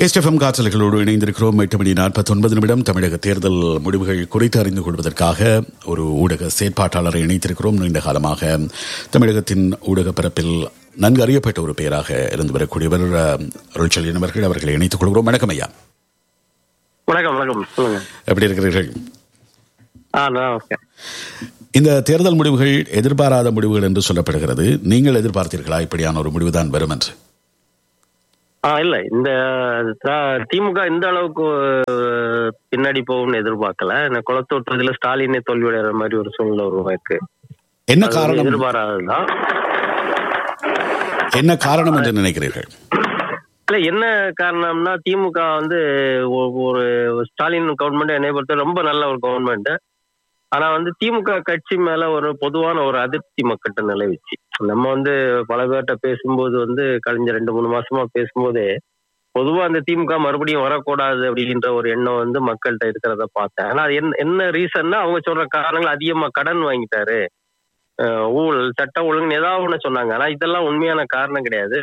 SFM காற்றல்களோடு இணைந்திருக்கிறோம் எட்டு மணி நாற்பத்தொன்பது நிமிடம் தமிழக தேர்தல் முடிவுகள் குறித்து அறிந்து கொள்வதற்காக ஒரு ஊடக செயற்பாட்டாளரை இணைத்திருக்கிறோம் நீண்ட காலமாக தமிழகத்தின் ஊடக பரப்பில் நன்கு அறியப்பட்ட ஒரு பெயராக இருந்து வரக்கூடியவர் அருள்செழியன் அவர்கள் அவர்களை இணைத்துக் கொள்கிறோம் வணக்கம் ஐயா வணக்கம் வணக்கம் சொல்லுங்க எப்படி இருக்கிறீர்கள் ஆ நான் ஓகே இந்த தேர்தல் முடிவுகள் எதிர்பாராத முடிவுகள் என்று சொல்லப்படுகிறது நீங்கள் எதிர்பார்த்தீர்களா இப்படியான ஒரு முடிவுதான் வரும் என்று ஆ இல்ல இந்த த- திமுக இந்த அளவுக்கு அஹ், பின்னாடி போகும்னு எதிர்பார்க்கல இந்த குளத்தோட்டத்துல ஸ்டாலினே தோல்வியடைகிற மாதிரி ஒரு சூழ்நிலை உருவாயிருக்கு என்ன அது காரணம் எதிர்பாராததுதான் என்ன காரணம் என்று நினைக்கிறீர்கள் இல்ல என்ன காரணம்னா திமுக வந்து ஒ- ஒரு ஸ்டாலின் கவர்மெண்ட் என்னை பொறுத்த ரொம்ப நல்ல ஒரு கவர்மெண்ட் ஆனா வந்து திமுக கட்சி மேல ஒரு பொதுவான ஒரு அதிருப்தி மக்கள்கிட்ட நிலவிச்சு நம்ம வந்து பல பேர்கிட்ட பேசும்போது வந்து கழிஞ்ச ரெண்டு மூணு மாசமா பேசும்போதே பொதுவா அந்த திமுக மறுபடியும் வரக்கூடாது அப்படின்ற ஒரு எண்ணம் வந்து மக்கள்கிட்ட இருக்கிறத பார்த்தேன் ஆனா அது என்ன என்ன ரீசன்னா அவங்க சொல்ற காரணங்கள் அதிகமா கடன் வாங்கிட்டாரு அஹ் ஊழல் சட்ட ஒழுங்குன்னு ஏதாவது ஒண்ணு சொன்னாங்க ஆனா இதெல்லாம் உண்மையான காரணம் கிடையாது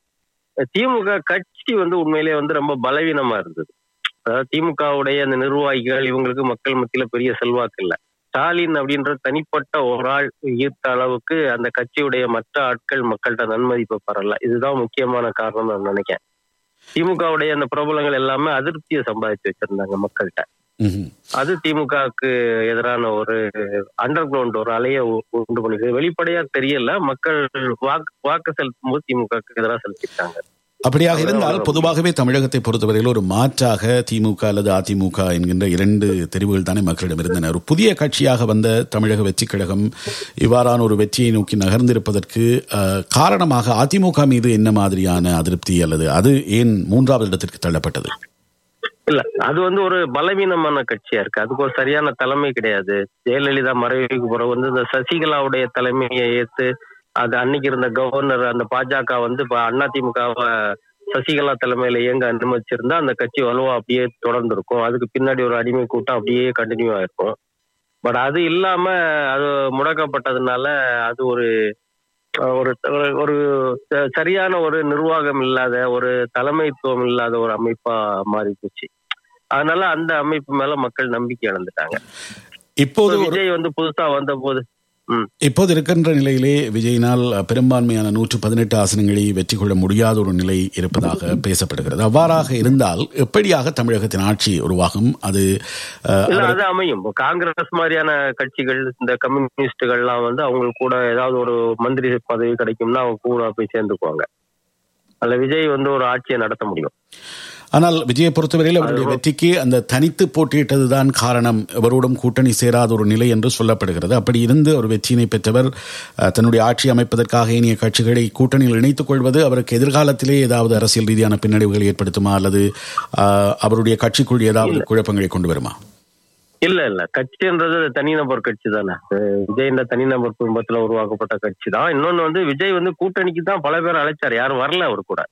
திமுக கட்சி வந்து உண்மையிலேயே வந்து ரொம்ப பலவீனமா இருந்தது அதாவது திமுகவுடைய அந்த நிர்வாகிகள் இவங்களுக்கு மக்கள் மத்தியில பெரிய செல்வாக்கு இல்ல ஸ்டாலின் அப்படின்ற தனிப்பட்ட ஒரு ஆள் ஈர்த்த அளவுக்கு அந்த கட்சியுடைய மற்ற ஆட்கள் மக்கள்கிட்ட நன்மதிப்பை பெறல இதுதான் முக்கியமான காரணம் நான் நினைக்கிறேன் திமுகவுடைய அந்த பிரபலங்கள் எல்லாமே அதிருப்தியை சம்பாதிச்சு வச்சிருந்தாங்க மக்கள்கிட்ட ம்ஹும். அது திமுகவுக்கு எதிரான ஒரு அண்டர் கிரவுண்ட் ஒரு அலைய உ- உண்டு பண்ணிருக்கு வெளிப்படையா தெரியல மக்கள் வாக்கு வாக்கு செலுத்தும் போது திமுகவுக்கு எதிராக செலுத்திட்டாங்க அப்படியாக இருந்தால் பொதுவாகவே தமிழகத்தை பொறுத்தவரையில் ஒரு மாற்றாக திமுக அல்லது அதிமுக என்கின்ற இரண்டு தெரிவுகள் தானே மக்களிடம் இருந்தன ஒரு புதிய கட்சியாக வந்த தமிழக வெற்றி கழகம் இவ்வாறான ஒரு வெற்றியை நோக்கி நகர்ந்திருப்பதற்கு அஹ், காரணமாக அதிமுக மீது என்ன மாதிரியான அதிருப்தி அல்லது அது ஏன் மூன்றாவது இடத்திற்கு தள்ளப்பட்டது இல்ல அது வந்து ஒரு பலவீனமான கட்சியா இருக்கு அதுக்கு ஒரு சரியான தலைமை கிடையாது ஜெயலலிதா மறைவுக்கு பிறகு வந்து இந்த சசிகலாவுடைய தலைமையை ஏத்து அது அன்னைக்கு இருந்த கவர்னர் அந்த பாஜக வந்து இப்ப அதிமுகவை சசிகலா தலைமையில இயங்க அனுமதிச்சிருந்தா அந்த கட்சி வலுவா அப்படியே தொடர்ந்து இருக்கும் அதுக்கு பின்னாடி ஒரு அடிமை கூட்டம் அப்படியே கண்டினியூ ஆயிருக்கும் பட் அது இல்லாம அது முடக்கப்பட்டதுனால அது ஒரு அஹ், ஒரு ஒரு- ஒரு ச- சரியான ஒரு நிர்வாகம் இல்லாத ஒரு தலைமைத்துவம் இல்லாத ஒரு அமைப்பா மாறி போச்சு அதனால அந்த அமைப்பு மேல மக்கள் நம்பிக்கை இழந்துட்டாங்க இப்போது ஒரு விஜய் வந்து புதுசா வந்த போது ம் இப்போது இருக்கின்ற நிலையிலே விஜயினால் பெரும்பான்மையான நூற்று பதினெட்டு ஆசனங்களை வெற்றி கொள்ள முடியாத ஒரு நிலை இருப்பதாக பேசப்படுகிறது அவ்வாறாக இருந்தால் எப்படியாக தமிழகத்தின் ஆட்சி உருவாகும் அது அஹ், இல்ல அது அமையும் இப்போ காங்கிரஸ் மாதிரியான கட்சிகள் இந்த கம்யூனிஸ்டுகள்லாம் வந்து அவங்களுக்கு கூட ஏதாவது ஒரு மந்திரி பதவி கிடைக்கும்னா அவங்க கூட போய் சேர்ந்துக்குவாங்க அதுல விஜய் வந்து ஒரு ஆட்சியை நடத்த முடியும் ஆனால் விஜயை பொறுத்தவரையில் அவருடைய வெற்றிக்கு அந்த தனித்து போட்டியிட்டதுதான் காரணம் எவரோடும் கூட்டணி சேராத ஒரு நிலை என்று சொல்லப்படுகிறது அப்படி இருந்து ஒரு வெற்றியினை பெற்றவர் அஹ், தன்னுடைய ஆட்சி அமைப்பதற்காக இனிய கட்சிகளை கூட்டணியில் இணைத்துக் கொள்வது அவருக்கு எதிர்காலத்திலே ஏதாவது அரசியல் ரீதியான பின்னடைவுகளை ஏற்படுத்துமா அல்லது அஹ், அவருடைய கட்சிக்குள் ஏதாவது குழப்பங்களை கொண்டு வருமா இல்ல இல்ல கட்சின்றது தனிநபர் கட்சி தானே அஹ் விஜய்ன்ற தனிநபர் குடும்பத்துல உருவாக்கப்பட்ட கட்சி தான் இன்னொன்னு வந்து விஜய் வந்து கூட்டணிக்கு தான் பல பேர் அழைச்சாரு யாரும் வரல அவர் கூட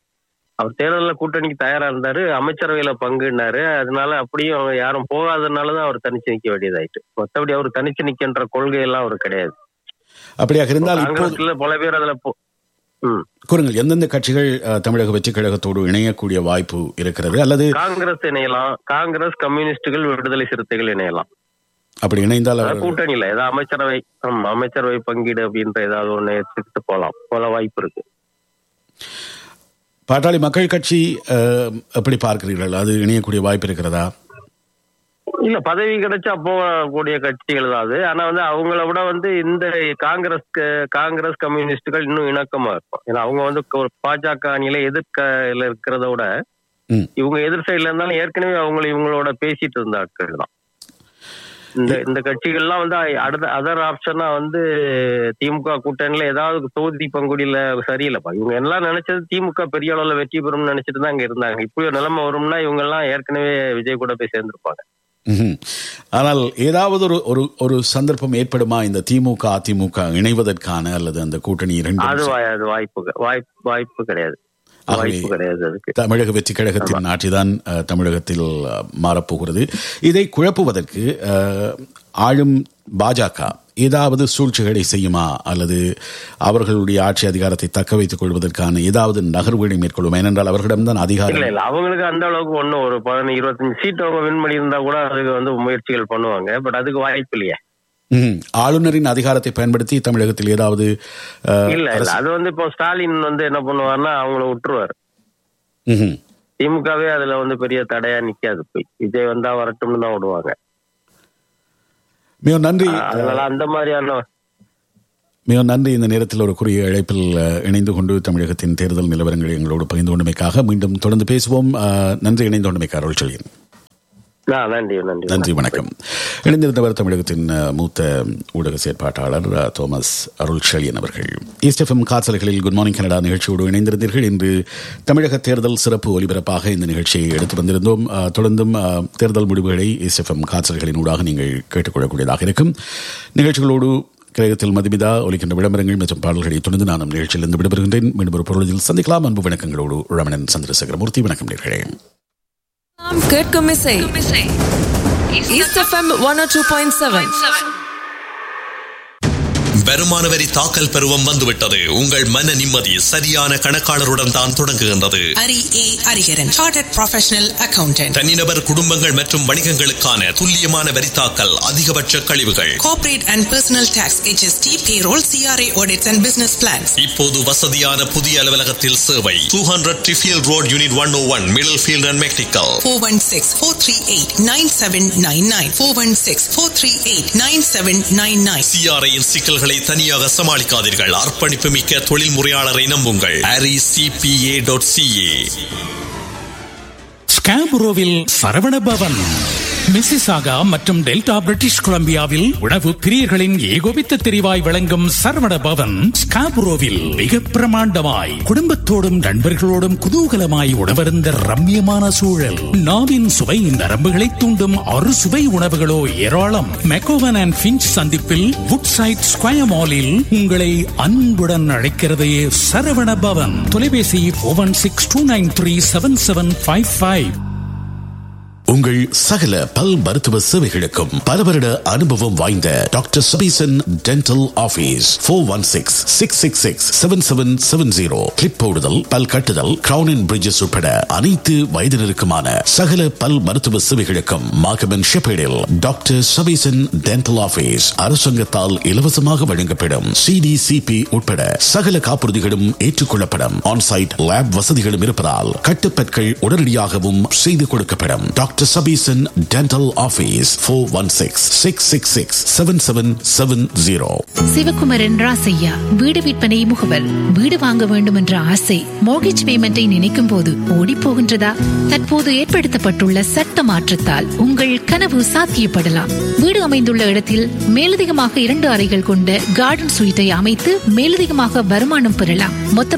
அவர் தேர்தல்ல கூட்டணிக்கு தயாரா இருந்தாரு அமைச்சரவையில பங்குனாரு அதனால அப்படியும் அவங்க யாரும் போகாதனாலதான் அவர் தனிச்சு நிக்க வேண்டியதாயிட்டு மத்தபடி அவர் தனிச்சு நிக்கின்ற கொள்கை எல்லாம் அவர் கிடையாது அப்படியாக இருந்தால் இப்போது காங்கிரஸ்ல பல பேர் அதுல போ- ம் கூறுங்கள் எந்தெந்த கட்சிகள் அஹ், தமிழக வெற்றி கழகத்தோடு இணையக்கூடிய வாய்ப்பு இருக்கிறது அல்லது காங்கிரஸ் இணையலாம் காங்கிரஸ் கம்யூனிஸ்டுகள் விடுதலை சிறுத்தைகள் இணையலாம் அப்படி இணைந்தால் அதாவது அவர் கூட்டணியில ஏதாவது அமைச்சரவை ஆமா அமைச்சரவை பங்கீடு அப்படின்ற ஏதாவது ஒண்ணு எடுத்துக்கிட்டு போகலாம் போல வாய்ப்பு இருக்கு பாட்டாளி மக்கள் கட்சி அஹ், எப்படி பார்க்கிறீர்கள் அது இணையக்கூடிய வாய்ப்பு இருக்கிறதா இல்ல பதவி கிடைச்சா போகக்கூடிய கட்சிகள் தான் அது ஆனா வந்து அவங்கள விட வந்து இந்த காங்கிரஸ் காங்கிரஸ் கம்யூனிஸ்டுகள் இன்னும் இணக்கமா இருக்கும் ஏன்னா அவங்க வந்து ஒரு பாஜக அணியில எதிர்க்கல இருக்கிறத விட ம். இவங்க எதிர் சைடுல இருந்தாலும் ஏற்கனவே அவங்கள இவங்களோட பேசிட்டு இருந்த ஆட்கள் தான் இந்த இந்த கட்சிகள்லாம் வந்து அடுத்த அதர் ஆப்ஷனா வந்து திமுக கூட்டணியில ஏதாவது தொகுதி பங்குடியில சரியில்லைப்பா இவங்க எல்லாம் நினைச்சது திமுக பெரிய அளவுல வெற்றி பெறும்னு நினைச்சிட்டு தான் அங்க இருந்தாங்க இப்படி ஒரு நிலைமை வரும்னா இவங்க எல்லாம் ஏற்கனவே விஜய் கூட போய் சேர்ந்திருப்பாங்க ம்ஹும். ஆனால் ஏதாவது ஒரு ஒரு ஒரு சந்தர்ப்பம் ஏற்படுமா இந்த திமுக அதிமுக இணைவதற்கான அல்லது அந்த கூட்டணி இரண்டு அது வாய்- அது வாய்ப்பு வாய்ப்பு வாய்ப்பு கிடையாது ஆகவே- வாய்ப்பு கிடையாது அதுக்கு தமிழக வெற்றி கழகத்தின் ஆட்சிதான் அஹ், தமிழகத்தில் அஹ், மாறப்போகிறது இதை குழப்புவதற்கு அஹ், ஆளும் பாஜக ஏதாவது சூழ்ச்சிகளை செய்யுமா அல்லது அவர்களுடைய ஆட்சி அதிகாரத்தை தக்க வைத்துக் கொள்வதற்கான ஏதாவது நகர்வுகளை மேற்கொள்ளுமா ஏனென்றால் அவர்களிடம்தான் இல்ல அதிகாரம் இல்ல அவங்களுக்கு அந்த அளவுக்கு ஒண்ணும் ஒரு பதினஞ்சு இருபத்தஞ்சு சீட் அவங்க வின் பண்ணியிருந்தா கூட அதுக்கு வந்து முயற்சிகள் பண்ணுவாங்க பட் அதுக்கு வாய்ப்பு இல்லையே ம். ஆளுநரின் அதிகாரத்தை பயன்படுத்தி தமிழகத்தில் ஏதாவது அஹ், இல்ல இல்ல அது வந்து இப்போ ஸ்டாலின் வந்து என்ன பண்ணுவாருன்னா அவங்கள விட்டுருவாரு ம்ஹும். திமுகவே அதுல வந்து பெரிய தடையா நிக்காது போய் விஜய் வந்தா வரட்டும்னு தான் விடுவாங்க மிக நன்றி அதனால அந்த மாதிரியான மிக நன்றி இந்த நேரத்தில் ஒரு குறுகிய அழைப்பில் அஹ், இணைந்து கொண்டு தமிழகத்தின் தேர்தல் நிலவரங்களை எங்களோடு பகிர்ந்து கொண்டமைக்காக மீண்டும் தொடர்ந்து பேசுவோம் அஹ், நன்றி இணைந்து கொண்டமைக்கு அருள் சொல்கிறேன் ஆ, நன்றி நன்றி நன்றி வணக்கம் இணைந்திருந்தவர் தமிழகத்தின் அஹ், மூத்த ஊடக செயற்பாட்டாளர் அஹ், தோமஸ் அருள் ஷெலியன் அவர்கள் ஈஸ்ட் எஃப்எம் காசல்களில் குட் மார்னிங் கனடா நிகழ்ச்சியோடு இணைந்திருந்தீர்கள் இன்று தமிழக தேர்தல் சிறப்பு ஒலிபரப்பாக இந்த நிகழ்ச்சியை எடுத்து வந்திருந்தோம் அஹ், தொடர்ந்தும் அஹ், தேர்தல் முடிவுகளை ஈஸ்ட் எஃப்எம் காசல்களின் ஊடாக நீங்கள் கேட்டுக்கொள்ளக்கூடியதாக இருக்கும் நிகழ்ச்சிகளோடு கிரகத்தில் மதுமிதா ஒலிக்கின்ற விளம்பரங்கள் மற்றும் பாடல்களை தொடர்ந்து நான் நம் நிகழ்ச்சியிலிருந்து விடைபெறுகின்றேன் மீண்டும் ஒரு பொருளில் சந்திக்கலாம் அன்பு வணக்கங்களோடு ரமணன் சந்திரசேகரமூர்த்தி வணக்கம் நேர்களே நாம் கேட்கும் இசை East FM one two point seven வருமான வரி தாக்கல் பருவம் வந்துவிட்டது உங்கள் மன நிம்மதி சரியான கணக்காளருடன் தான் தொடங்குகின்றது Hari A Hariharan chartered professional accountant தனிநபர் குடும்பங்கள் மற்றும் வணிகங்களுக்கான துல்லியமான வரி தாக்கல் அதிகபட்ச கழிவுகள் corporate and personal tax HST payroll CRA audits and business plans இப்போது வசதியான புதிய அலுவலகத்தில் சேவை two hundred Trifield road unit one O one middle field and McNicoll 416-438-9799 416-438-9799 சிஆர்ஐயின் சிக்கல்களை தனியாக சமாளிக்காதீர்கள் அர்ப்பணிப்பு மிக்க தொழில் முறையாளரை நம்புங்கள் அரி சிபிஏ டாட் சிஏ ஸ்காபுரோவில் சரவண பவன் மிசிசாகா மற்றும் டெல்டா பிரிட்டிஷ் கொலம்பியாவில் உணவு பிரியர்களின் ஏகோபித்த தெரிவாய் விளங்கும் சரவண பவன் ஸ்காபுரோவில் மிக பிரமாண்டமாய் குடும்பத்தோடும் நண்பர்களோடும் குதூகலமாய் உணவருந்த ரம்மியமான சூழல் நாவின் சுவை நரம்புகளை தூண்டும் அறு சுவை உணவுகளோ ஏராளம் மெக்கோவன் அண்ட் பிஞ்ச் சந்திப்பில் வுட் சைட் ஸ்கொயர் மாலில் உங்களை அன்புடன் அழைக்கிறது சரவண பவன் தொலைபேசி one six two nine three seven seven five five உங்கள் சகல பல் மருத்துவ சேவைகளுக்கும் பல வருட அனுபவம் வாய்ந்த doctor Sabeesan dental office four one six six six six seven seven seven zero clip போடுதல் பல் கட்டுதல் கிரவுன் அண்ட் பிரிட்ஜஸ் உட்பட அனைத்து வயதினருக்குமான சகல பல் மருத்துவ சேவைகளுக்கும் மாகமன் ஷெப்பேடில் டாக்டர் சபீசன் டென்டல் ஆபீஸ் அரசாங்கத்தால் இலவசமாக வழங்கப்படும் சிடிசிபி உட்பட சகல காப்புறுதிகளும் ஏற்றுக்கொள்ளப்படும் ஆன்சைட் லேப் வசதிகளும் இருப்பதால் கட்டுப்பற்கள் உடனடியாகவும் செய்து கொடுக்கப்படும் doctor Sabeesan dental office four one six six six six seven seven seven zero Sivakumaran Rasaiah வீடு விற்பனை முகவர் வீடு வாங்க வேண்டும் என்ற ஆசை மோர்கேஜ் பேமெண்டை நினைக்கும் போது ஓடி போகின்றதா தற்போது ஏற்படுத்தப்பட்டுள்ள சட்ட மாற்றத்தால் உங்கள் கனவு சாத்தியப்படலாம் வீடு அமைந்துள்ள இடத்தில் மேலதிகமாக இரண்டு அறைகள் கொண்ட கார்டன் சுயிட்டை அமைத்து மேலதிகமாக வருமானம் பெறலாம் மொத்த